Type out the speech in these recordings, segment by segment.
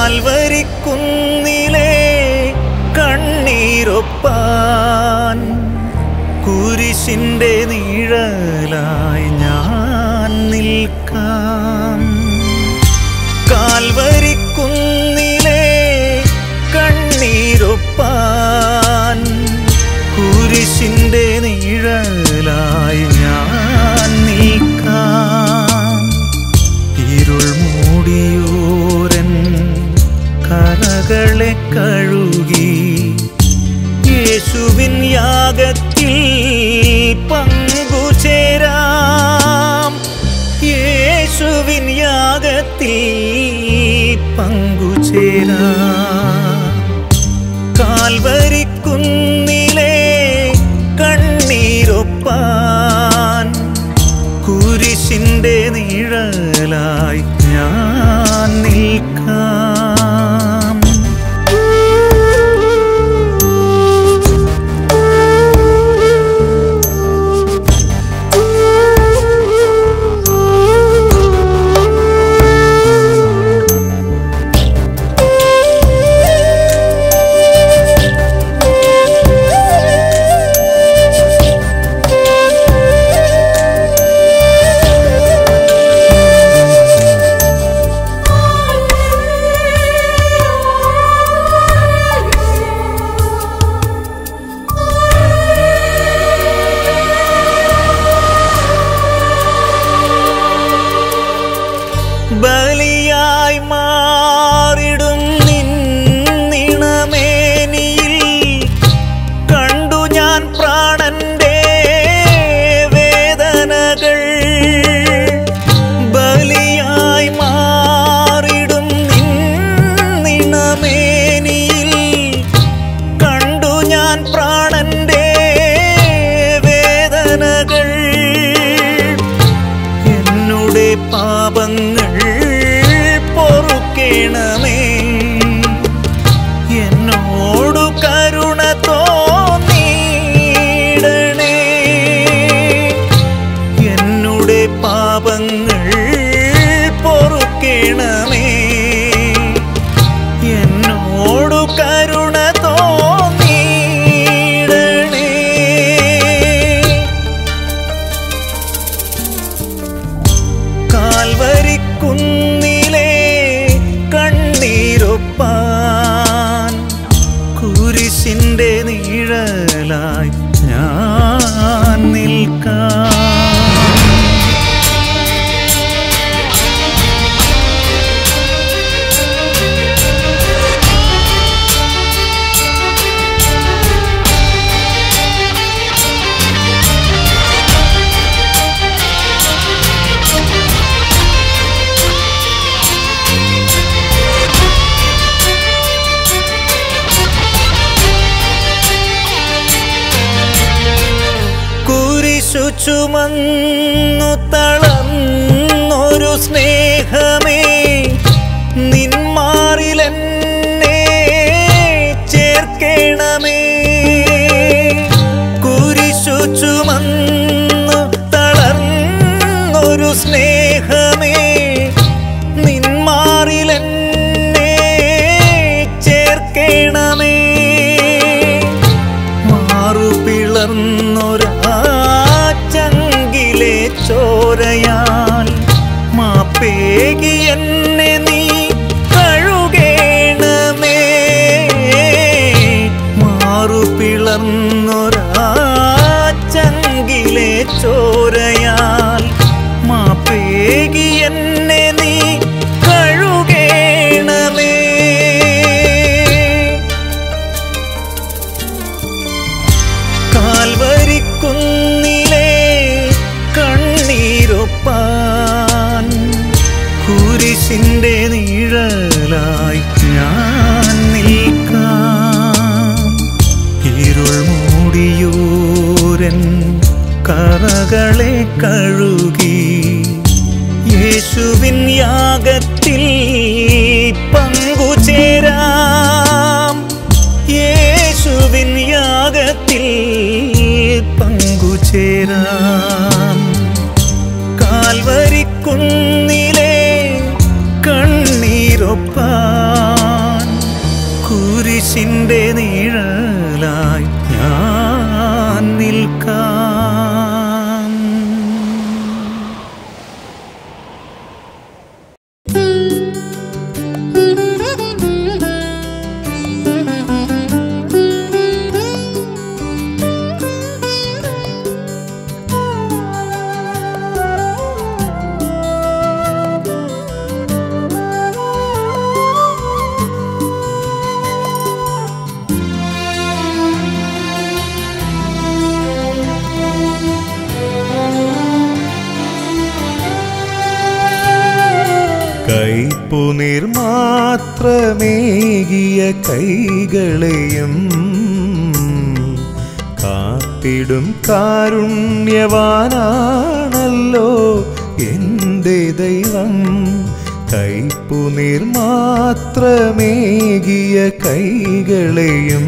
കാൽവരിക്കുന്നിലെ കണ്ണീരൊപ്പാൻ കുരിശിൻ്റെ നിഴലായി ഞാൻ നിൽക്കാം കാൽവരിക്കുന്നിലെ കണ്ണീരൊപ്പാൻ കുരിശിൻ്റെ നിഴലായി ഞാൻ നിൽക്കാം ഇരുൾ മൂടിയോരൻ കറകളെ കഴുകി യേശുവിൻ യാഗത്തിൽ പങ്കുചേരാം യേശുവിൻ യാഗത്തിൽ പങ്കുചേരാം കാൽവരിക്കുന്നിലെ കണ്ണീരൊപ്പാൻ കുരിശിൻ്റെ നിഴലായി ഞാൻ നിൽക്കാം ബലിയായി മാറിടും നിന്നിണമേനിയിൽ കണ്ടു ഞാൻ പ്രാണന്റെ വേദനകൾ ബലിയായി മാറിടും നിന്നിണമേനിയിൽ കണ്ടു ഞാൻ പ്രാണന്റെ വേദനകൾ എന്നുടെ പാപങ്ങൾ പൊറുക്കേണമേ എന്നോടു കരുണ തോന്നിയിടണേ എന്നുടെ പാപങ്ങൾ പൊറുക്കേണമേ എന്നോടു കരുണ തോന്നിയിടണേ കാൽവരിക്കുന്നിലെ കണ്ണീരൊപ്പാൻ കുരിശിൻ്റെ നിഴലായി ഞാൻ നിൽക്കാം കുരിശു ചുമന്നു തളർന്നൊരു സ്നേഹമേ നിന്മാറിലെന്നെ ചേർക്കേണമേ കുരിശു ചുമന്നു തളർന്നൊരു സ്നേഹമേ നിന്മാറിലെന്നെ ചേർക്കേണമേ മാറു പിളർന്നൊരാച്ചങ്കിലെ ചോരയാൽ മാപ്പേകി എന്നെ നീ കഴുകേണമേ മാറു പിളർന്നൊരാച്ചങ്കിലെ ചോരയാൽ മാപ്പേകി എന്നെ നീ കഴുകേണമേ കാൽവരിക്കുന്നിലെ കണ്ണീരൊപ്പാൻ കുരിശിൻ്റെ നിഴലായി ഞാൻ നിൽക്കാം ഇരുൾ മൂടിയൂരൻ കറകളെ കഴുകി യേശുവിൻ യാഗത്തിൽ പങ്കുചേരാം യേശുവിൻ യാഗത്തിൽ പങ്കുചേരാം കാൽവരിക്കുന്നിലെ കണ്ണീരൊപ്പാൻ കുരിശിൻ്റെ നീഴലായി ഞാൻ നിൽക്കാം കൈപ്പുനീർ മാത്രമേകിയ കൈകളെയും കാത്തിടും കാരുണ്യവാനാണല്ലോ എൻ്റെ ദൈവം കൈപ്പുനീർ മാത്രമേകിയ കൈകളെയും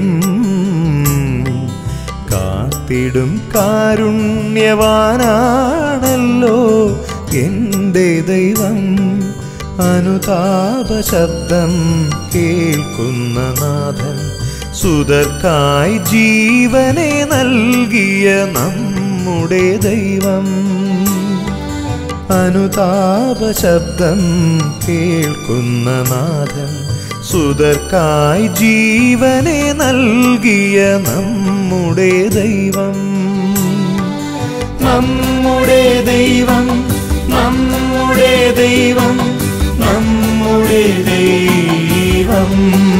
കാത്തിടും കാരുണ്യവാനാണല്ലോ എൻ്റെ ദൈവം അനുതാപ ശബ്ദം കേൾക്കുന്ന നാഥൻ സുതർക്കായി ജീവനെ നൽകിയ നമ്മുടെ ദൈവം അനുതാപ ശബ്ദം കേൾക്കുന്ന നാഥൻ സുതർക്കായി ജീവനെ നൽകിയ നമ്മുടെ ദൈവം നമ്മുടെ ദൈവം നമ്മുടെ ദൈവം നമ്മുടെ ദൈവം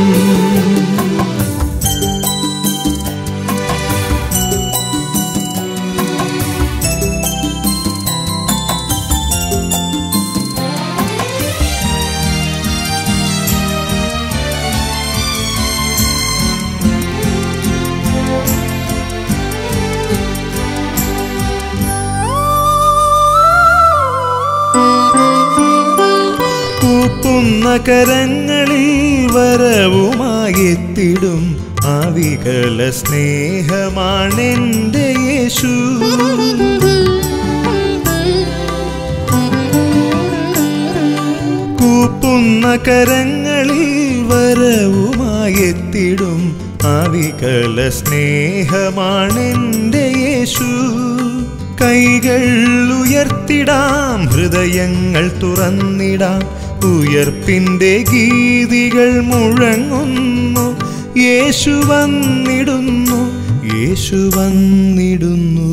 കൂപ്പുന്ന കരങ്ങളിൽ വരവുമായെത്തിടും ആവികള സ്നേഹമാണെൻ്റെ യേശു കൂപ്പുന്ന കരങ്ങളിൽ വരവുമായെത്തിടും ആവികള സ്നേഹമാണെൻ്റെ യേശു കൈകൾ ഉയർത്തിടാം ഹൃദയങ്ങൾ തുറന്നിടാം ഉയർപ്പിൻ്റെ ഗീതികൾ മുഴങ്ങുന്നു യേശു വന്നിടുന്നു യേശു വന്നിടുന്നു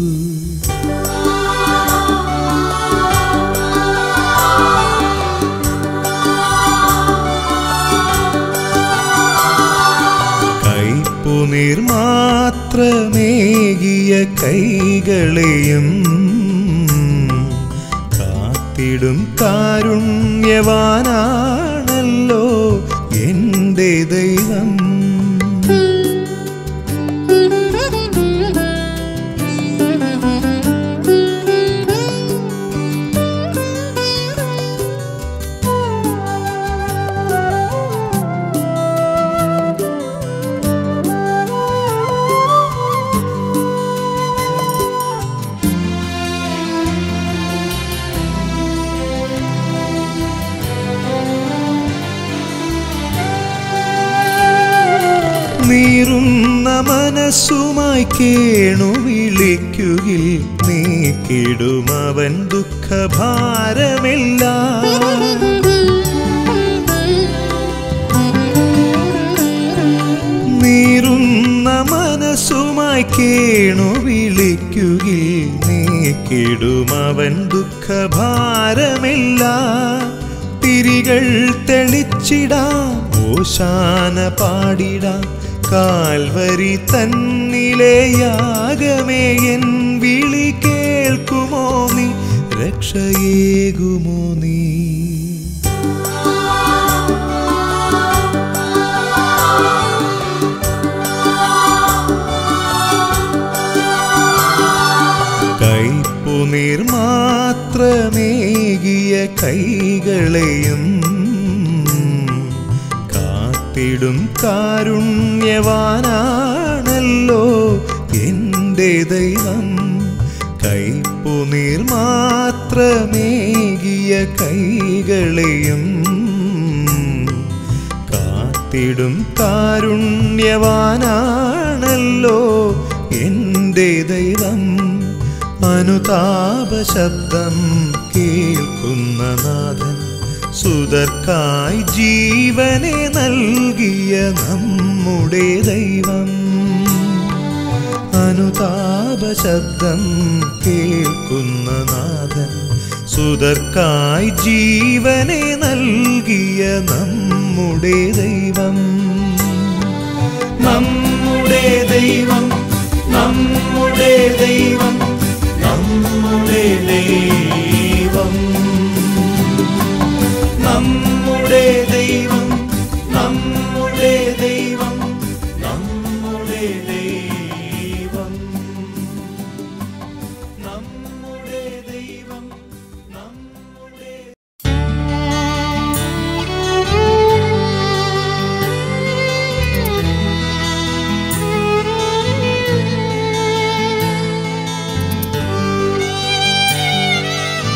കൈപ്പുനീർ മാത്രമേകിയ കൈകളെയും കാത്തിടും കാരുണ്യവാനാണല്ലോ എൻ്റെ ദൈവം നീറുന്ന മനസ്സുമായി കേണു വിളിക്കുകിൽ നീക്കിടുമവൻ ദുഃഖഭാരമെല്ലാം നീറുന്ന മനസ്സുമായി കേണു വിളിക്കുകിൽ നീക്കിടുമവൻ ദുഃഖഭാരമെല്ലാം തിരികൾ തെളിച്ചിടാം ഓശാന പാടിടാം കാൽവരി തന്നിലെ യാഗമേ എൻ വിളി കേൾക്കുമോ നീ രക്ഷയേകുമോ നീ കൈപ്പുനീർ മാത്രമേകിയ കൈകളെയും കാത്തിടും കാരുണ്യവാനാണല്ലോ എൻ്റെ ദൈവം കൈപ്പുനീർ മാത്രമേകിയ കൈകളെയും കാത്തിടും കാത്തിടും കാരുണ്യവാനാണല്ലോ എൻ്റെ ദൈവം അനുതാപ ശബ്ദം കേൾക്കുന്ന നാഥൻ സുതർക്കായി ജീവനെ നൽകിയ നമ്മുടെ ദൈവം അനുതാപ ശബ്ദം കേൾക്കുന്ന നാഥൻ സുതർക്കായി ജീവനെ നൽകിയ നമ്മുടെ ദൈവം നമ്മുടെ ദൈവം നമ്മുടെ ദൈവം നമ്മുടെ ദൈവം നമ്മുടെ ദൈവം നമ്മുടെ ദൈവം നമ്മുടെ ദൈവം നമ്മുടെ ദൈവം നമ്മുടെ Thank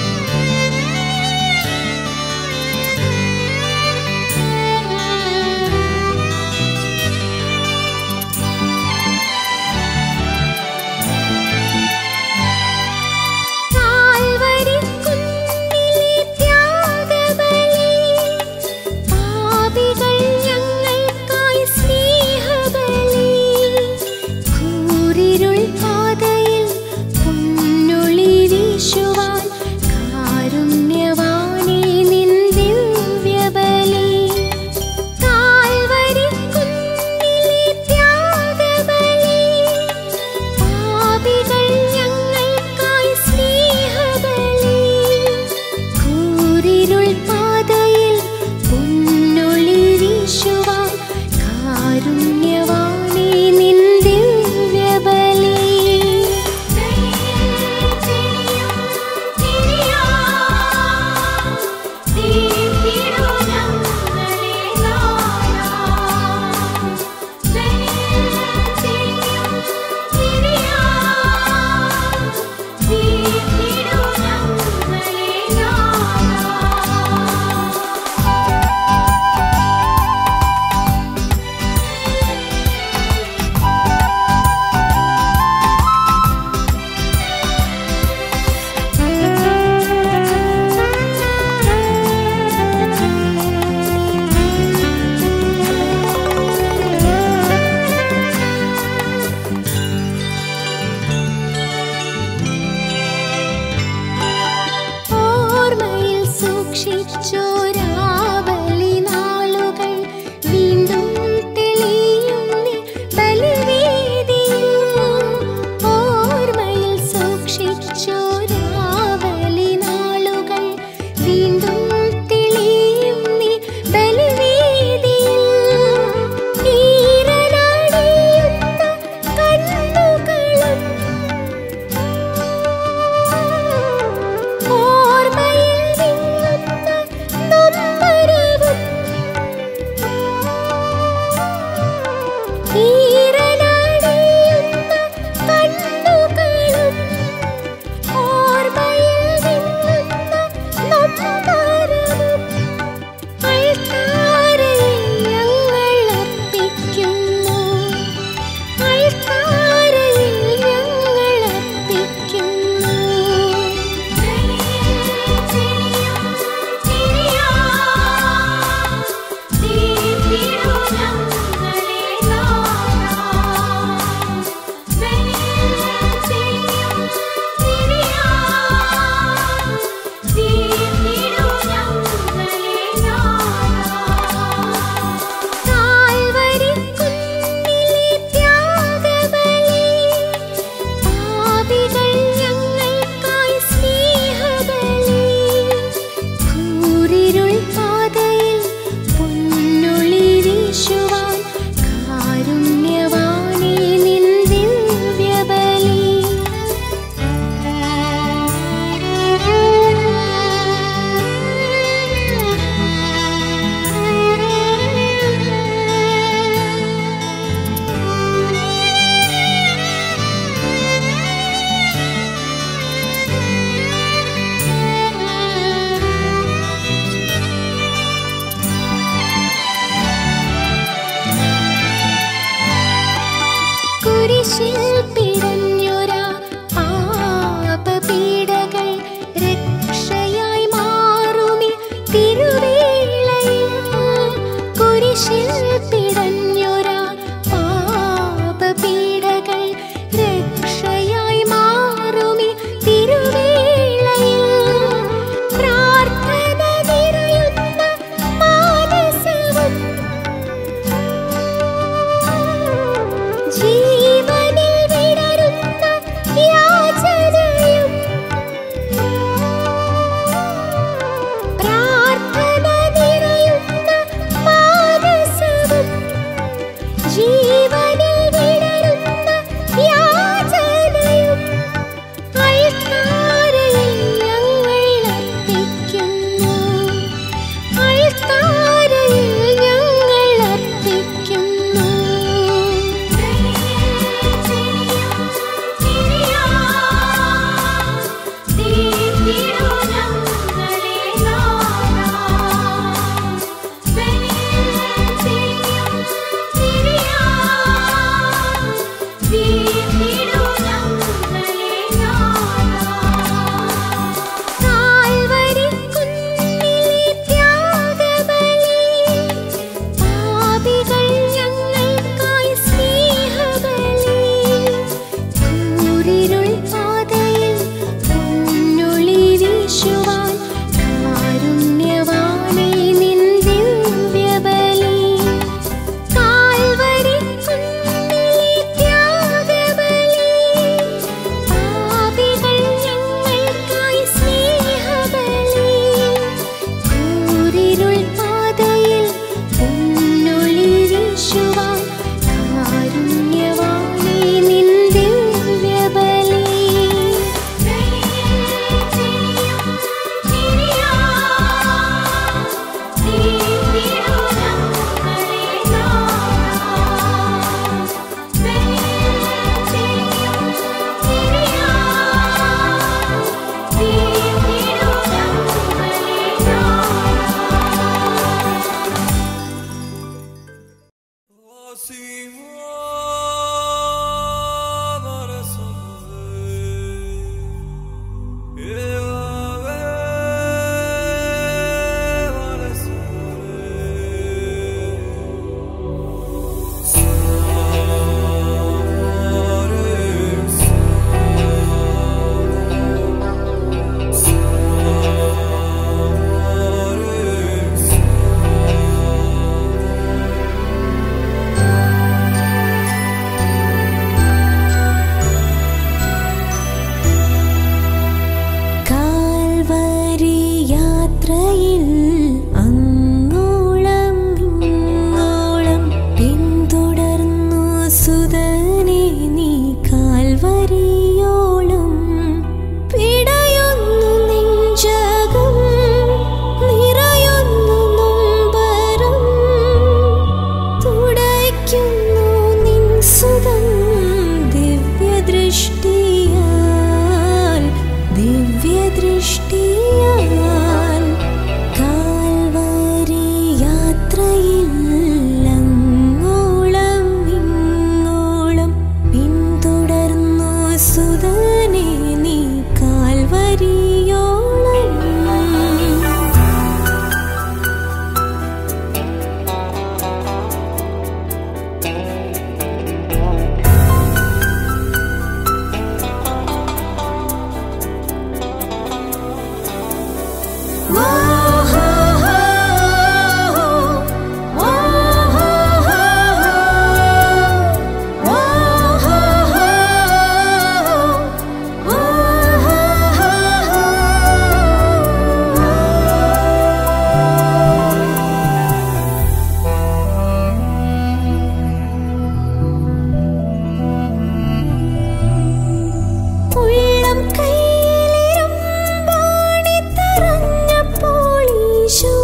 ഉള്ളം കയ്യിലിരുമ്പാണി തറഞ്ഞപ്പോൾ ഈശോ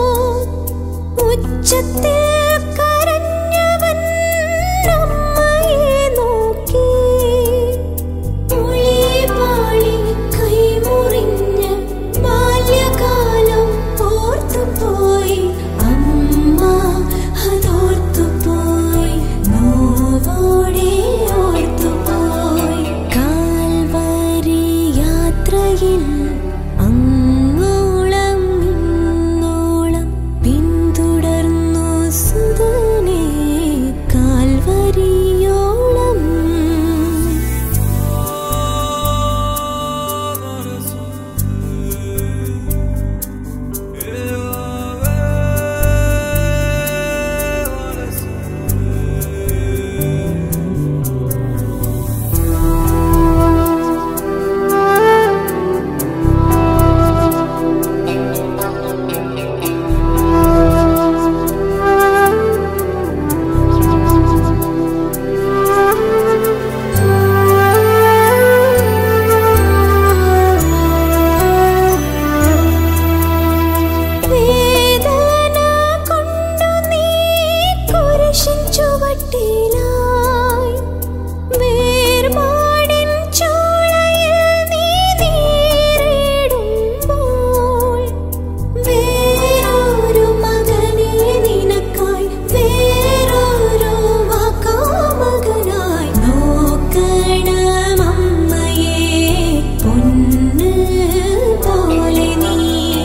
ഉച്ചത്തിൽ കരഞ്ഞവൻ അമ്മയെ നോക്കി ഉളിപാളി കൈമുറിഞ്ഞ ബാല്യകാലം ഓർത്തുപോയി അമ്മ അതോർത്തുപോയി നോവോടെ ഓർത്തുപോയി കാൽവരി യാത്രയിൽ അങ്ങോളം ഇങ്ങോളം പിന്തുടർന്നു സുതനെ കാൽവരിയോളം വേദന കൊണ്ടു നീ കുരിശിൻ ചുവട്ടിലായി വേർപാടിൻ ചോളയിൽ നീ നീറിടുമ്പോൾ വേറൊരു മകനെ നിനക്കായി വേറൊരു വാക്കാമകനായി നോക്കണം അമ്മയെ പൊന്ന് പോലെ നീ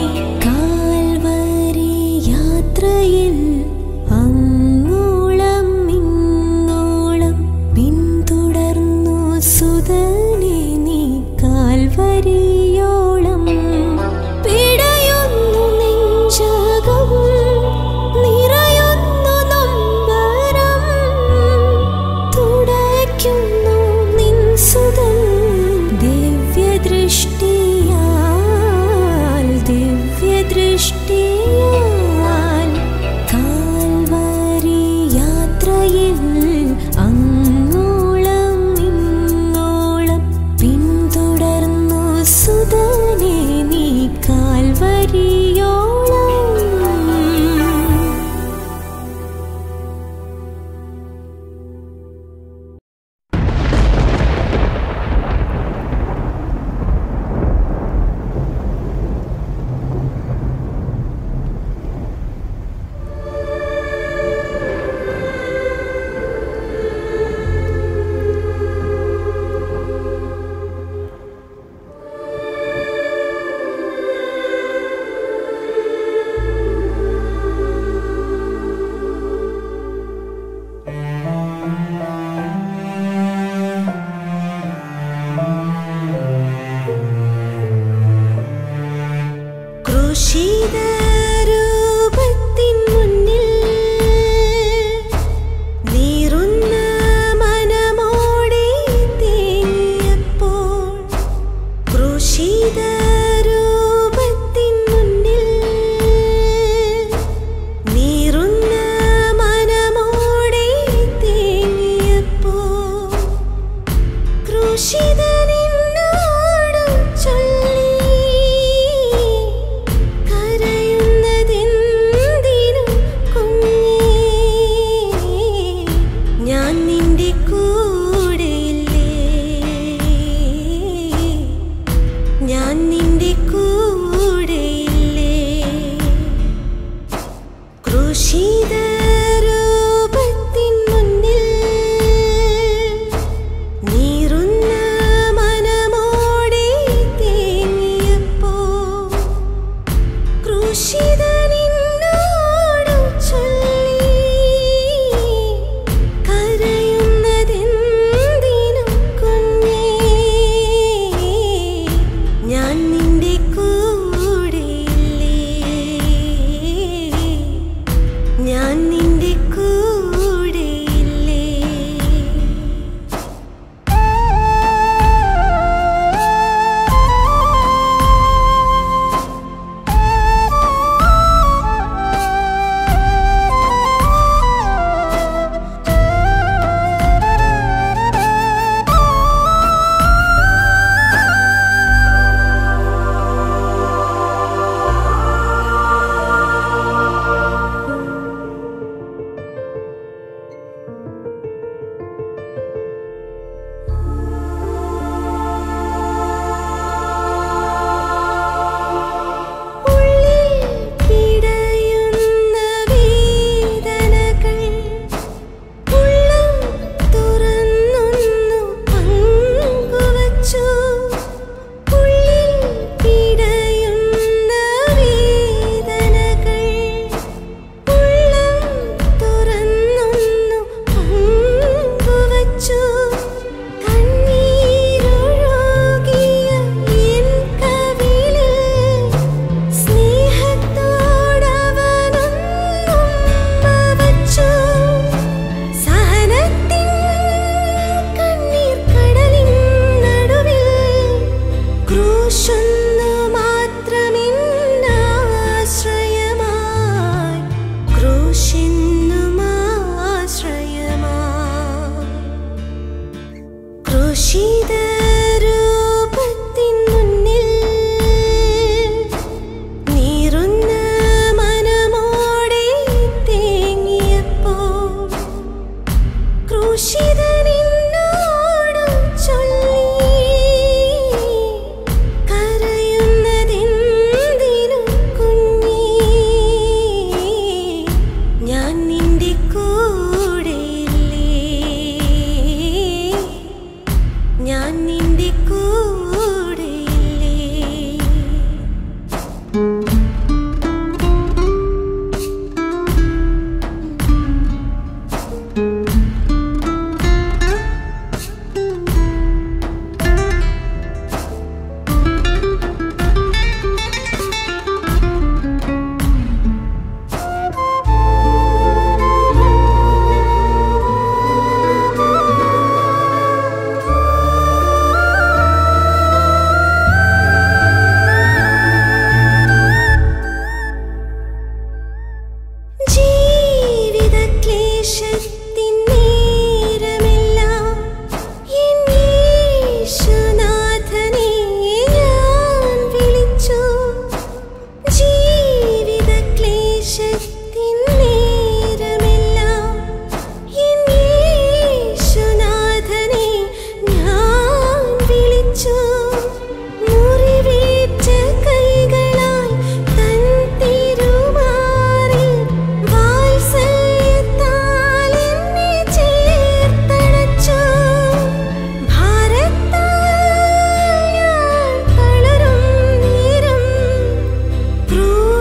കാൽവരി യാത്രയിൽ അങ്ങോളം ഇങ്ങോളം പിന്തുടർന്നു സുതനെ നീ കാൽവരിയോളം പിടയുന്നു നെഞ്ചകം നിറയുന്നു നൊമ്പരം തുടയ്ക്കുന്നു നിൻ സുതൻ ദിവ്യദൃഷ്ടിയാൽ ദിവ്യദൃഷ്ടിയാൽ കാൽവരി യാത്രയിൽ അങ്ങോളം ഇങ്ങോളം പിന്തുടർന്നു സുതനെ നീ കാൽവരിയോളം ക്രൂശിതരൂപത്തിൻ മുന്നിൽ നീറുന്ന മനമോടെ തേങ്ങിയപ്പോൾ ക്രൂശിതരൂപത്തിൻ മുന്നിൽ നീറുന്ന മനമോടെ തേങ്ങിയപ്പോൾ ക്രൂശിതനെന്നോട് ചൊല്ലി കരയുന്ന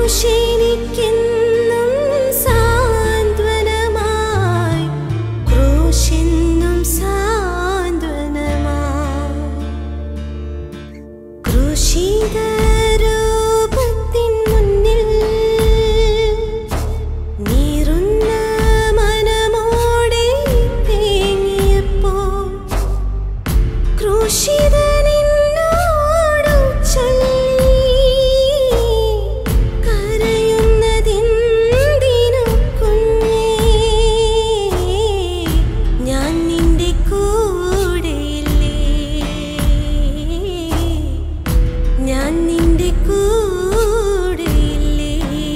ക്രൂശെനിക്കെന്നും സാന്ത്വനമായി ക്രൂശെന്നും സാന്ത്വനമായി ക്രൂശിത രൂപത്തിൻ മുന്നിൽ നീറുന്ന മനമോടെ തേങ്ങിയപ്പോൾ ക്രൂശിതനെന്നോടു ചൊല്ലി കരയുന്നതെന്തിനു കുഞ്ഞേ ഞാൻ നിന്റെ കൂടെയില്ലേ ഞാൻ നിന്റെ കൂടെയില്ലേ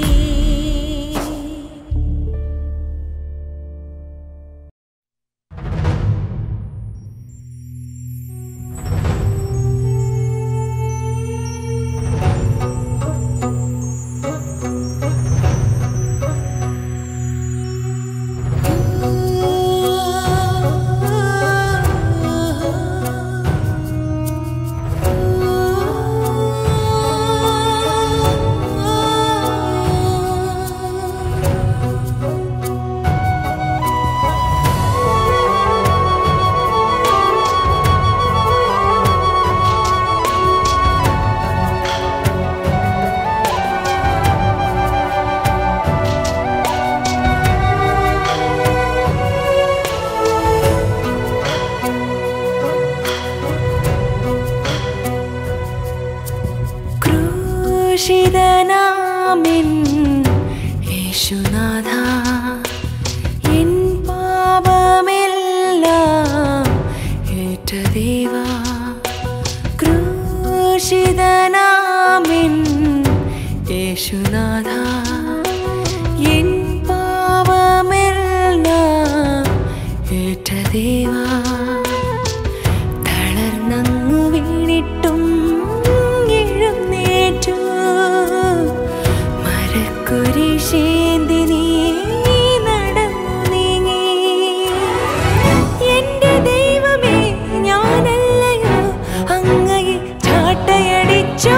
ക്രൂശിതനാമിൻ യേശുനാഥ എൻ പാപമെല്ലാം ഏറ്റ ദേവാ ക്രൂശിതനാമിൻ യേശുനാഥ എൻ പാപമെല്ലാം ഏറ്റ ദേവാ തളർന്നങ്ങു വീണിട്ടും എഴുന്നേറ്റു മരക്കുരിശേന്തി നീ നടന്നു നീങ്ങി എന്റെ ദൈവമേ ഞാനല്ലയോ അങ്ങയെ ചാട്ടയടിച്ചോ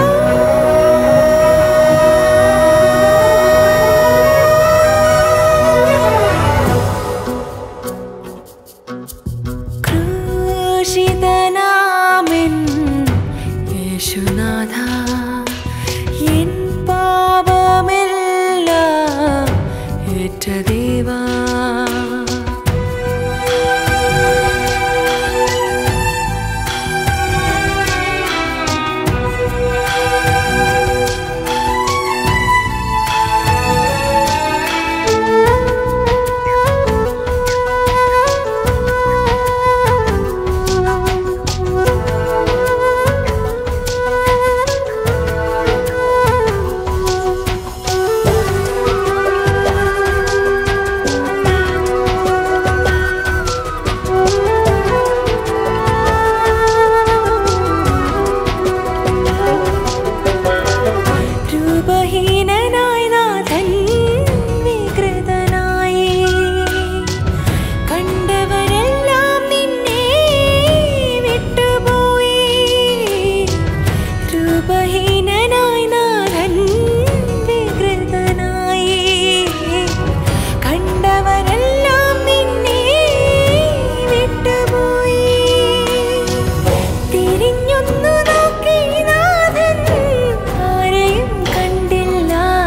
ക്രൂശിതനാമിൻ യേശുനാഥ എൻ പാപമെല്ലാം ഏറ്റ ദേവാ രൂപഹീനനായി നാഥൻ വികൃതനായി കണ്ടവരെല്ലാം നിന്നെ വിട്ടുപോയി രൂപഹീനനായി നാഥൻ വികൃതനായി കണ്ടവരെല്ലാം നിന്നെ വിട്ടുപോയി തിരിഞ്ഞൊന്നു നോക്കി നാഥൻ ആരെയും കണ്ടില്ല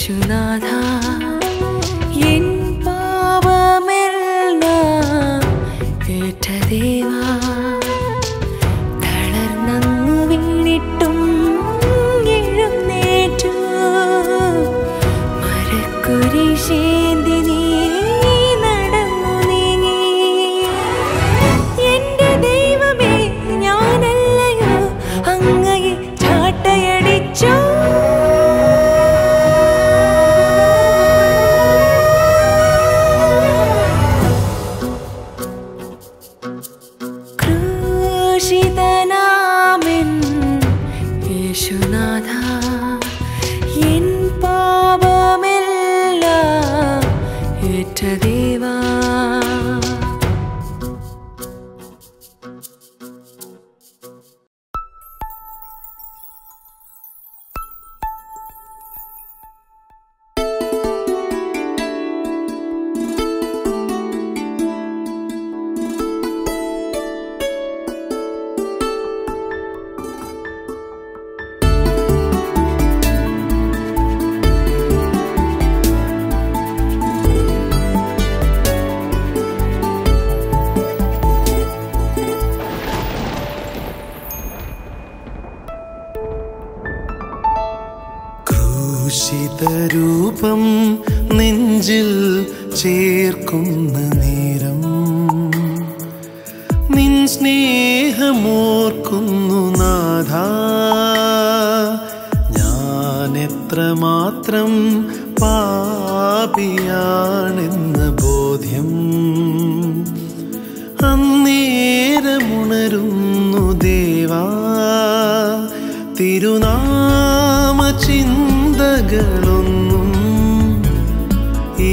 യേശുനാഥ എൻ പാപമെല്ലാം ഏറ്റ ദേവാ തളർന്നങ്ങു വീണിട്ടും എഴുന്നേറ്റു മരക്കുരിശേന്തി നീ നടന്നു നീങ്ങി എന്റെ ദൈവമേ ഞാനല്ലയോ അങ്ങയെ ചാട്ടയടിച്ചോ ക്രൂശിതനാമെൻ യേശുനാഥ എൻ പാപമെല്ലാം ഏറ്റ ദേവാ ക്രൂശിതരൂപം നെഞ്ചിൽ ചേർക്കുന്ന നേരം നിൻ സ്നേഹമോർക്കുന്നു നാഥ ഞാൻ എത്രമാത്രം പാപിയാണെന്ന ബോധ്യം അന്നേരമുണരുന്നു ദേവാ തിരുനാമ ചിന്തകളൊന്നും ഈ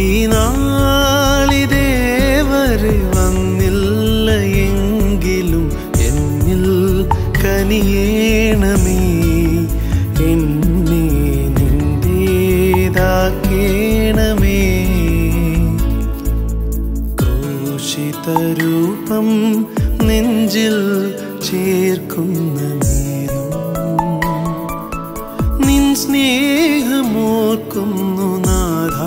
നാളിതേവരെ വന്നില്ല എങ്കിലും എന്നിൽ കനിയേണമേ എന്നെ നിന്റേതാക്കേണമേ ക്രൂശിതരൂപം നെഞ്ചിൽ ചേർക്കുന്ന നേരം നിൻ സ്നേഹമോർക്കുന്നു നാഥ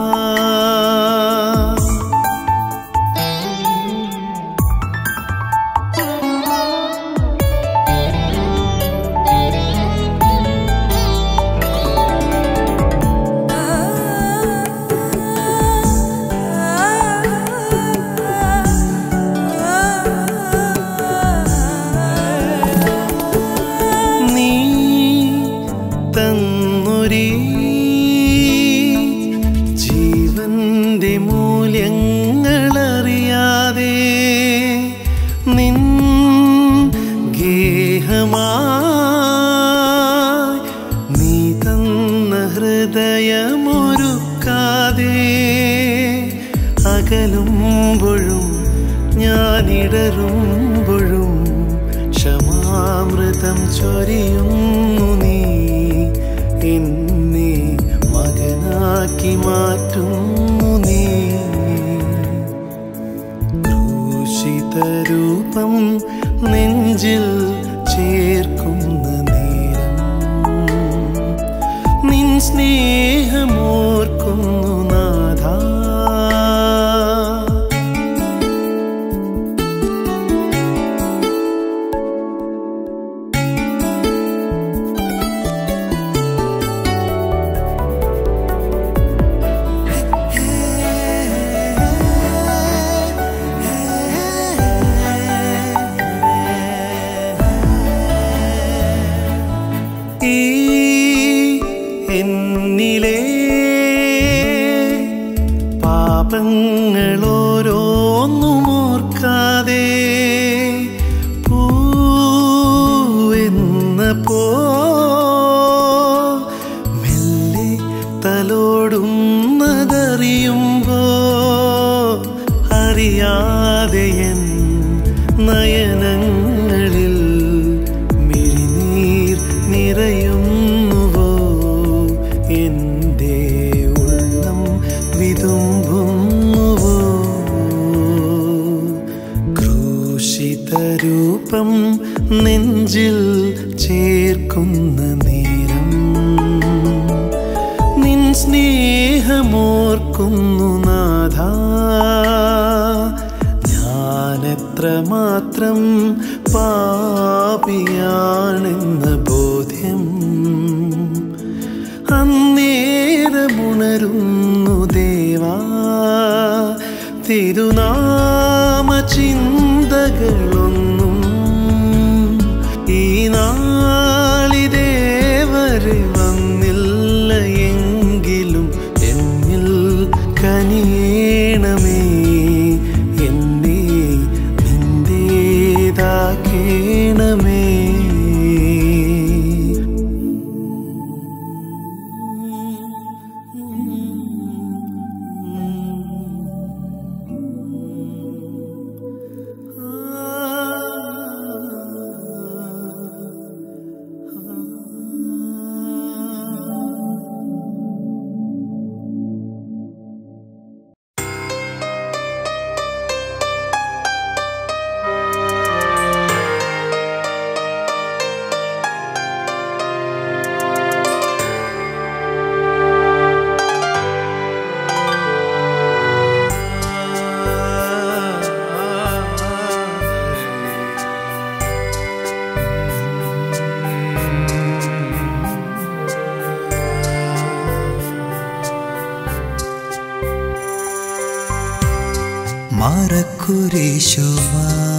നീ തന്നൊരീ ജീവന്റെ മൂല്യങ്ങളറിയാതെ നിൻ ഗേഹമായി നീ തന്ന ഹൃദയമൊരുക്കാതെ അകലുമ്പോഴും ഞാനിടറുമ്പോഴും ക്ഷമാമൃതം ചൊരിയുന്നു നീ എന്നെ മകനാക്കി മാറ്റുന്നു നീ ക്രൂശിതരൂപം നെഞ്ചിൽ ചേർക്കുന്ന നേരം നിൻ സ്നേഹമോർക്കുന്നു നാഥ ഈ എന്നിലെ പാപങ്ങളോരോന്നും ഓർക്കാതെ പൂവെന്ന പോ മെല്ലെ തലോടുന്നതറിയുമ്പോ അറിയാതെ എൻ നയനങ്ങളിൽ മിഴിനീർ നിറയുന്നുവോ എൻ്റെ ഉള്ളം വിതുമ്പുന്നുവോ ക്രൂശിതരൂപം നെഞ്ചിൽ ചേർക്കുന്ന നേരം നിൻ സ്നേഹ ഓർക്കുന്നു നാഥ ഞാനെത്രമാത്രം പാപിയാണെന്ന ബോധ്യം അന്നേരമുണരുന്നു ദേവാ തിരുനാമ ചിന്തകളൊന്നും ഈ നാളിതേവരെ വന്നില്ല എങ്കിലും എന്നിൽ കനിയണമേ എന്നെ നിന്റേതാക്കേണമേ മറക്കുരേശുവ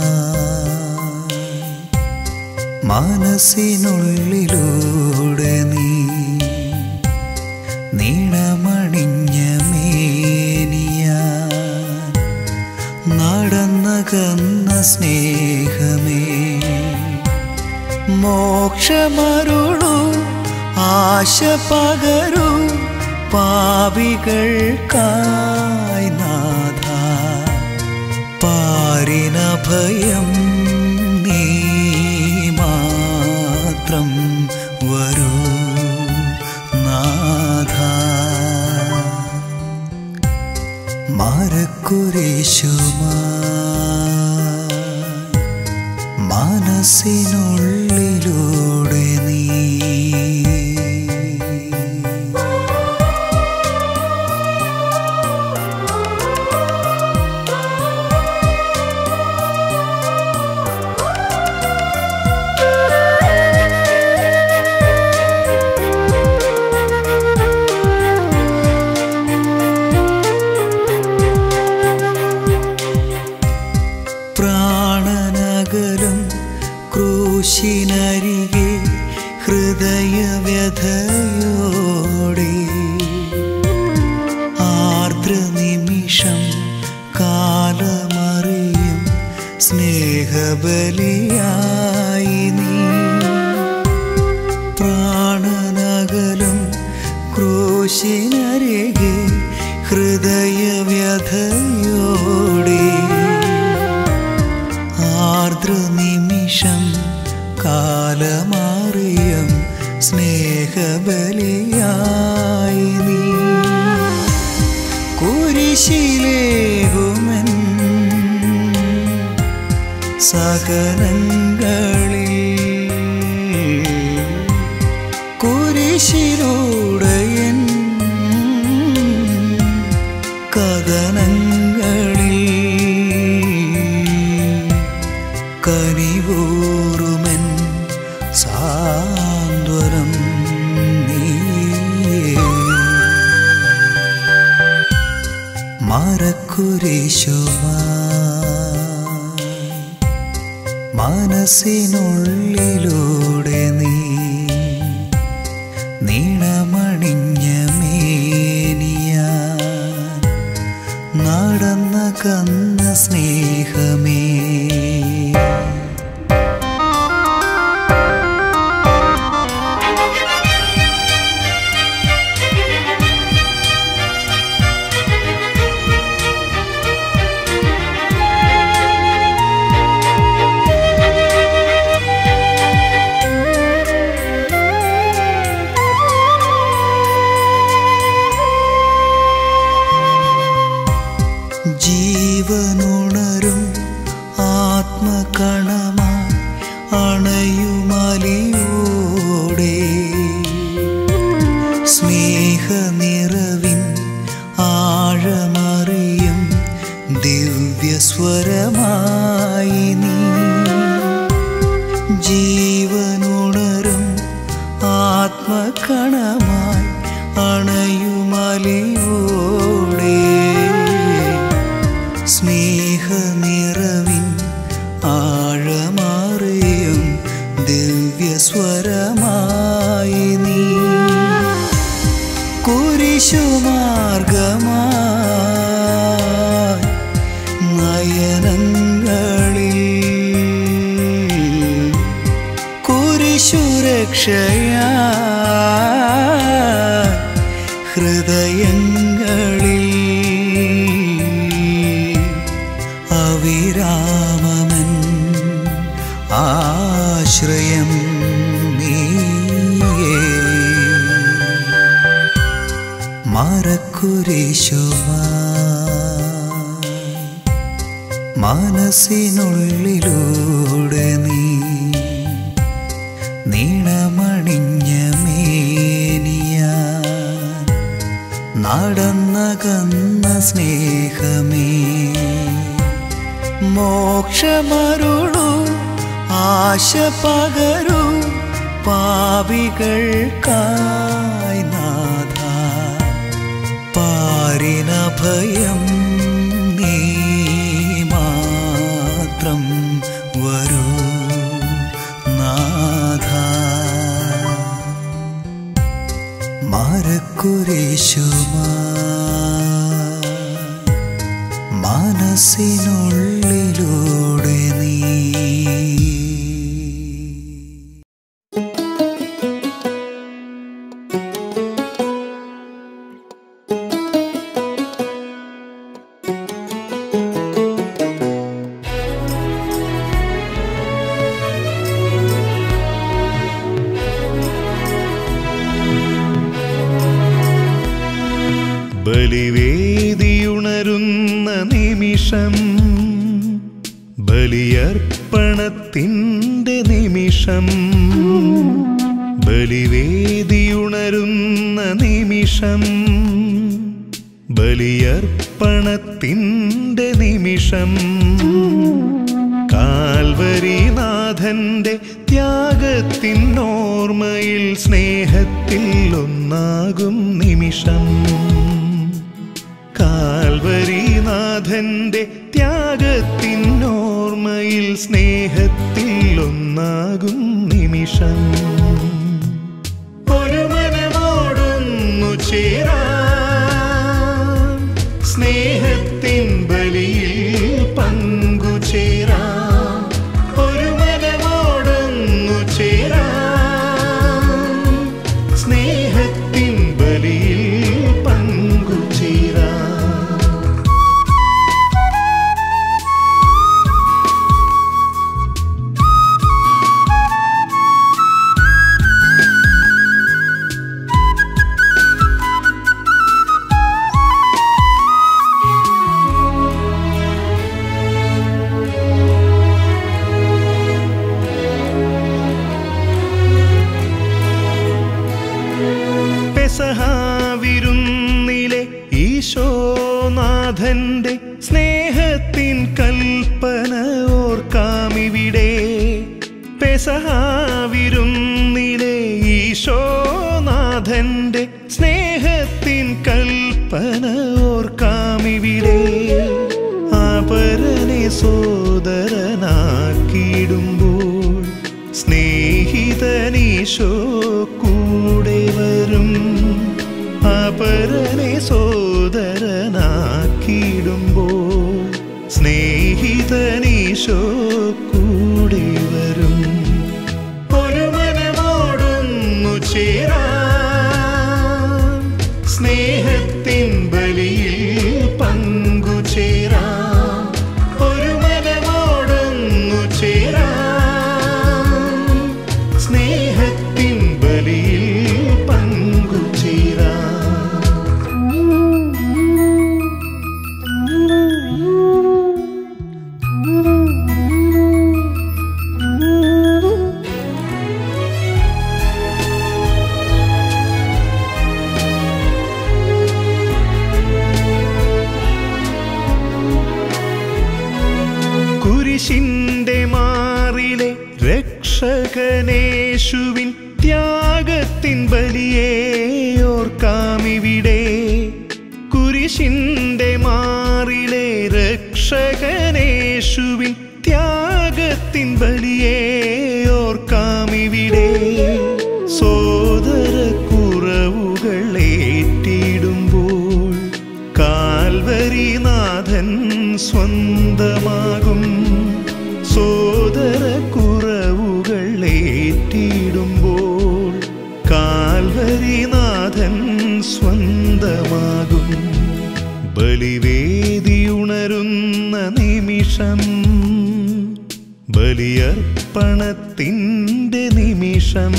മനസ്സിനുള്ളിലൂടെ നീ നീണമണിഞ്ഞ മേനിയ നടന്നകന്ന സ്നേഹമേ മോക്ഷമരുളു ആശ പകരു പാവികൾക്കായി നാഥ പാരിനഭയം നീ മാത്രം വരൂ നാഥ മരക്കുരേശുമാ മനസ്സിനുള്ളിലൂടെ നീ പ്രാണനകലും ക്രൂശിനരികെ ഹൃദയവ്യഥയോടെ ആർദ്രനിമിഷം കാലമറിയും സ്നേഹബലിയായി നീ പ്രാണനകലും ക്രൂശിനരികെ ഹൃദയവ്യഥയോടെ ആർദ്രനിമിഷം കാലമാറിയം സ്നേഹബലിയായി നീ കുരിശിലേകുമൻ സകലങ്ങളിൽ കുരിശിലൂടയൻ കഥനങ്ങളിൽ കനിവൂറുമൻ സാന്ത്വനം നീയേ മറക്കുരേശുവാ മനസ്സിനുള്ളിലൂടെ നീ നീണമണിഞ്ഞ മേനിയ നടന്ന കന്ന സ്നേഹമേ ും ആത്മകണമായി അണയുമലിയോടെ സ്നേഹനിറവിൻ ആഴമാറിയും ദിവ്യസ്വരമായി നീ കുരിശുമാർഗമായി നയനങ്ങളിൽ കുരിശുരക്ഷയാ ഹൃദയങ്ങളിൽ അവിരാമമൻ ആശ്രയം നീയേ മരക്കുരിശുമാ മനസ്സിനുള്ളിലൂടെ നീ നീണമണിഞ്ഞ മേനിയ നടന്നകന്ന സ്നേഹമേ മോക്ഷമരുളു ആശ പകരു പാപികൾക്കായി നാഥ പാരിന ഭയം നീ മാത്രം വരൂ നാഥ മരക്കുരിശുമാ മനസ്സിനുള്ളിലൂടെ നീ ബലിവേദിയുണരുന്ന നിമിഷം ബലിയർപ്പണത്തിൻ്റെ നിമിഷം ബലിവേദിയുണരുന്ന നിമിഷം ബലിയർപ്പണത്തിൻ്റെ നിമിഷം കാൽവരിനാഥന്റെ ത്യാഗത്തിൻ ഓർമ്മയിൽ സ്നേഹത്തിൽ ഒന്നാകും നിമിഷം കാൽവരിനാഥന്റെ ത്യാഗത്തിൻ ഓർമ്മയിൽ സ്നേഹത്തിൽ ഒന്നാകും നിമിഷം ഒരു മനമോടൊന്നു ചേരാം സ്നേഹത്തിൻ ബലിയിൽ പങ്കുചേരാം ഒരു മനമോടൊന്നു ചേരാം സ്നേഹത്തിൻ ബലിയിൽ പങ്കുചേരാം പെസഹാവിരുന്നിലെ ഈശോനാഥന്റെ സ്നേഹത്തിൻ കൽപ്പന ഓർക്കാമിവിടെ പെസഹാവിരുന്നിലെ ഈശോനാഥന്റെ സ്നേഹത്തിൻ കൽപ്പന ഓർക്കാമിവിടെ അപരനെ സോദരനാക്കിയിടുമ്പോൾ സ്നേഹിതനീശോ കൂടെ വരും അപരനെ സോദരനാക്കിയിടുമ്പോൾ സ്നേഹിതനീശോ കൂടെ വരും ഒരു മനമോടൊന്നു ചേരാം സ്നേഹത്തിൻ ബലിയിൽ പങ്കുചേരാം ഒരു മനമോടൊന്നു ചേരാം സ്നേഹത്തിൻ ബലിയിൽ പങ്കുചേരാം കുരിശിന്റെ മാറിലെ രക്ഷകനേശുവിൻ ത്യാഗ ത്യാഗത്തിൻ ബലിയെ ഓർക്കാമിവിടെ കുരിശിന്റെ മാറിലെ രക്ഷകനേശുവിൻ ത്യാഗത്തിൻ ബലിയെ ഓർക്കാമിവിടെ സോദര കുറവുകൾ ഏറ്റിടുമ്പോൾ കാൽവരിനാഥൻ സ്വന്തമാകും സോദര കുറവുകൾ ഏറ്റിടുമ്പോൾ കാൽവരിനാഥൻ സ്വന്തമാകും ബലിവേദിയുണരുന്ന നിമിഷം ബലിയർപ്പണത്തിൻ്റെ നിമിഷം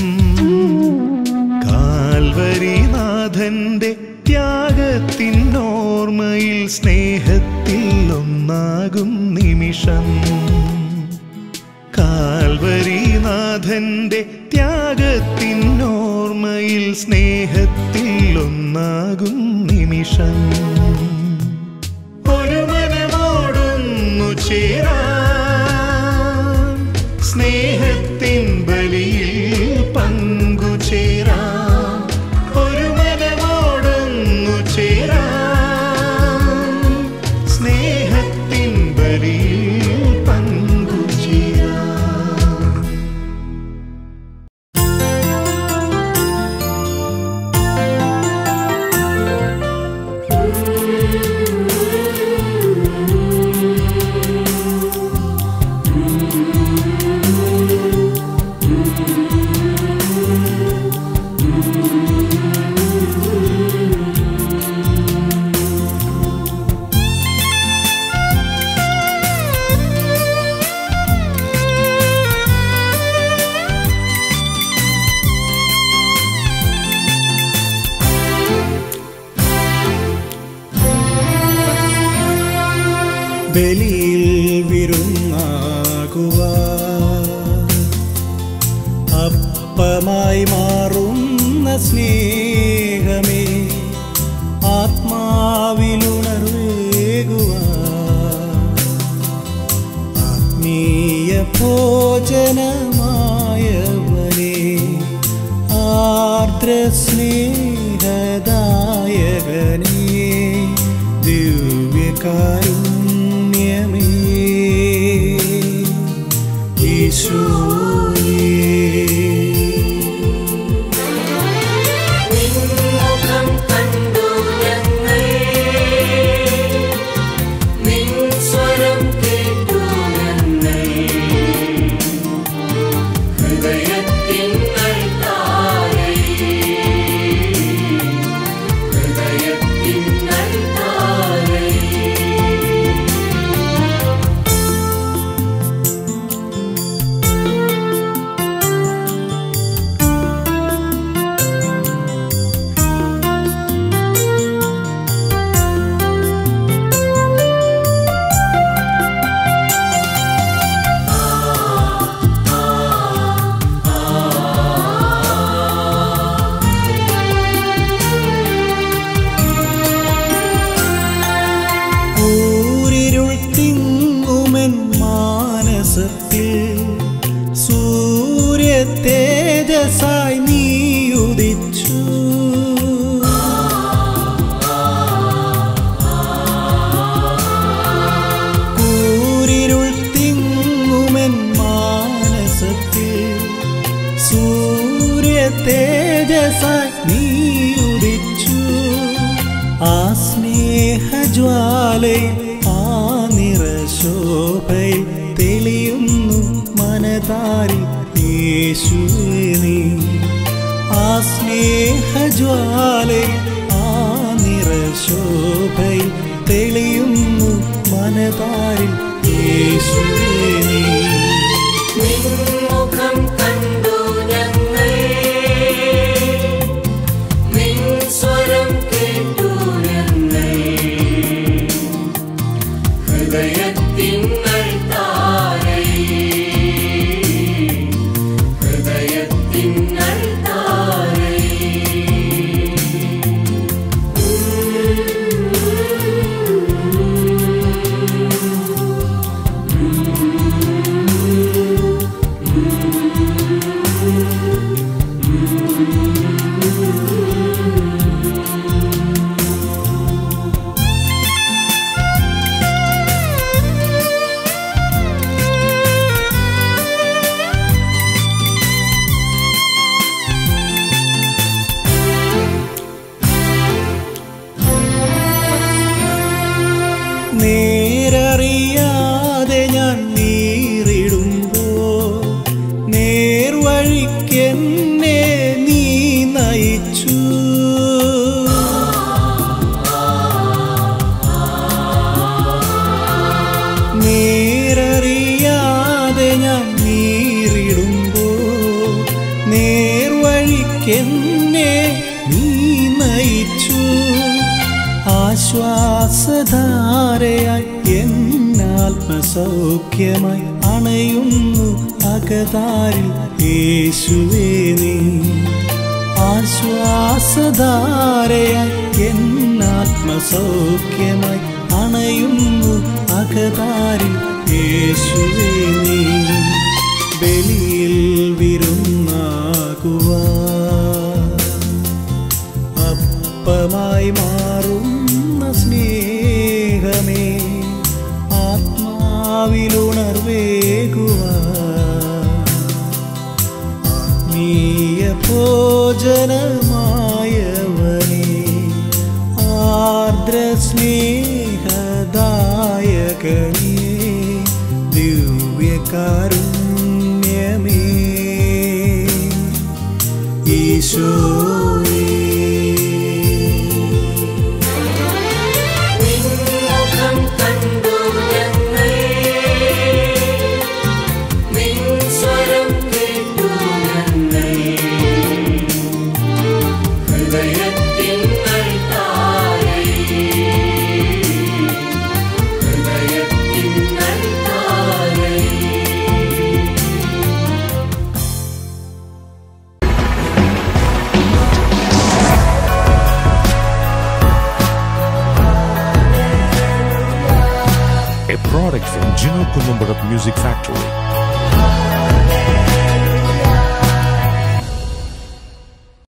കാൽവരിനാഥന്റെ ത്യാഗത്തിനോർമ്മയിൽ സ്നേഹത്തിൽ ഒന്നാകും നിമിഷം കാൽവരിനാഥന്റെ ത്യാഗത്തിനോർമ്മയിൽ സ്നേഹത്തിൽ ഒന്നാകും നിമിഷം ഒരു മനമോടൊന്നു ചേരാൻ സ്നേഹത്തിൻ ബലിയിൽ പങ്കുചേരാൻ ഒരു മനമോടൊന്നു ചേരാൻ സ്നേഹത്തിൻ ബലിയിൽ പങ്കുചേരാൻ ബലിയിൽ വിരുന്നാകുക അപ്പമായി മാറുന്ന സ്നേഹമേ ആത്മാവിലുണർവേകുക ആത്മീയ ഭോജനമായവനെ ആർദ്ര സ്നേഹദായകനേ ദിവ്യകാരുണ്യമേ ഈശോയേ നിൻമുഖം കണ്ടു ഞങ്ങൾ നിൻ സ്വരം കേട്ടു ഞങ്ങൾ ഹൃദയത്തിൻ താരയിൽ ഹൃദയത്തിൻ താരയിൽ ഊരിരുൾ തിങ്ങുമെൻ മാനസത്തിൽ സൂര്യ തേജസായി നീ ഉദിച്ചു ഊരിരുൾ തിങ്ങുമെൻ മാനസത്തിൽ സൂര്യ തേജസായി നീ ഉദിച്ചു ആ സ്നേഹജ്വാലയിൽ ആ നിറശോഭയിൽ തെളിയുന്നു മനതാരി യേശുവേ നീ ആ സ്നേഹജ്വാലയിൽ ആ നിറശോഭയിൽ തെളിയുന്നു മനതാരി യേശുവേ നീ നിൻമുഖം കണ്ടു ഞങ്ങൾ നിൻ സ്വരം കേട്ടു ഞങ്ങൾ ഹൃദയത്തിൻ താരയിൽ ഹൃദയത്തിൻ താരയിൽ യേശുവേ വഴിക്കെന്നെ നീ നയിച്ചു ആശ്വാസധാരയായി എന്നാത്മസൗഖ്യമായി അണയുന്നു അകതാരിൽ യേശുവേ നീ ആശ്വാസധാരയായി എന്നാത്മസൗഖ്യമായി അണയുന്നു അകതാരിൽ യേശുവേ നീ ബലിയിൽ വിരുന്നാകുവാ അപ്പമായി മാറുന്ന സ്നേഹമേ ആത്മാവിലുണർവേകുവാ ആത്മീയ ഭോജനമായവനേ ആർദ്ര സ്നേഹദായകനേ ദിവ്യകാരുണ്യമേ ഈശോയേ നിൻമുഖം കണ്ടു ഞങ്ങൾ നിൻ സ്വരം കേട്ടു ഞങ്ങൾ ഹൃദയത്തിൻ അൾത്താരയിൽ ഹൃദയത്തിൻ അൾത്താരയിൽ a product from Gino Columbarat Music Factory.